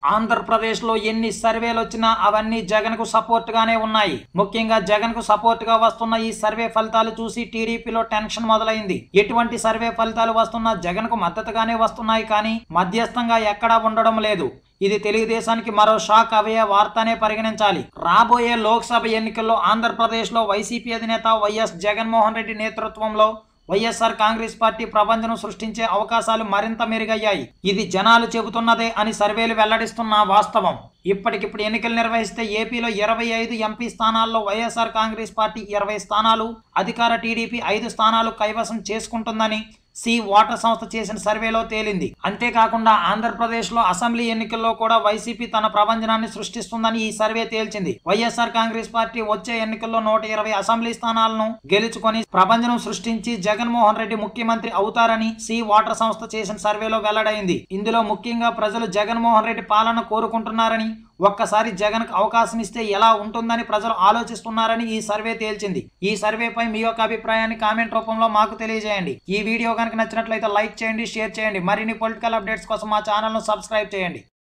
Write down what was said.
ఆంధ్రప్రదేశ్ లో ఎన్ని సర్వేలు వచ్చినా అవన్నీ జగన్ కు సపోర్ట్ గానే ఉన్నాయి ముఖ్యంగా జగన్ కు సపోర్ట్ గా వస్తున్న ఈ సర్వే ఫలితాలు చూసి టీడీపీలో టెన్షన్ మొదలైంది ఎటువంటి సర్వే ఫలితాలు వస్తున్నా జగన్ కు మద్దతుగానే వస్తున్నాయి కానీ మధ్యస్థంగా ఎక్కడా ఉండడం లేదు ఇది తెలుగుదేశానికి మరో షాక్ అవే వార్తనే పరిగణించాలి రాబోయే లోక్సభ ఎన్నికల్లో ఆంధ్రప్రదేశ్ లో వైసీపీ అధినేత వైఎస్ జగన్మోహన్ రెడ్డి నేతృత్వంలో వైఎస్ఆర్ కాంగ్రెస్ పార్టీ ప్రపంచను సృష్టించే అవకాశాలు మరింత మెరుగయ్యాయి ఇది జనాలు చెబుతున్నదే అని సర్వేలు వెల్లడిస్తున్న వాస్తవం ఇప్పటికిప్పుడు ఎన్నికలు నిర్వహిస్తే ఏపీలో ఇరవై ఐదు ఎంపీ స్థానాల్లో వైఎస్ఆర్ కాంగ్రెస్ పార్టీ ఇరవై స్థానాలు అధికార టీడీపీ ఐదు స్థానాలు కైవసం చేసుకుంటుందని సి వాటర్ సంస్థ చేసిన సర్వేలో తేలింది అంతేకాకుండా ఆంధ్రప్రదేశ్ లో అసెంబ్లీ ఎన్నికల్లో కూడా వైసీపీ తన ప్రభంజనాన్ని సృష్టిస్తుందని ఈ సర్వే తేల్చింది వైఎస్ఆర్ కాంగ్రెస్ పార్టీ వచ్చే ఎన్నికల్లో నూట ఇరవై అసెంబ్లీ స్థానాలను గెలుచుకొని ప్రభంజనం సృష్టించి జగన్మోహన్ రెడ్డి ముఖ్యమంత్రి అవుతారని సి వాటర్ సంస్థ చేసిన సర్వేలో వెల్లడైంది ఇందులో ముఖ్యంగా ప్రజలు జగన్మోహన్ రెడ్డి పాలన కోరుకుంటున్నారని ఒక్కసారి జగన్ అవకాశం ఇస్తే ఎలా ఉంటుందని ప్రజలు ఆలోచిస్తున్నారని ఈ సర్వే తేల్చింది ఈ సర్వేపై మీ యొక్క అభిప్రాయాన్ని కామెంట్ రూపంలో మాకు తెలియజేయండి ఈ వీడియో కనుక నచ్చినట్లయితే లైక్ చేయండి షేర్ చేయండి మరిన్ని పొలిటికల్ అప్డేట్స్ కోసం మా ఛానల్ను సబ్స్క్రైబ్ చేయండి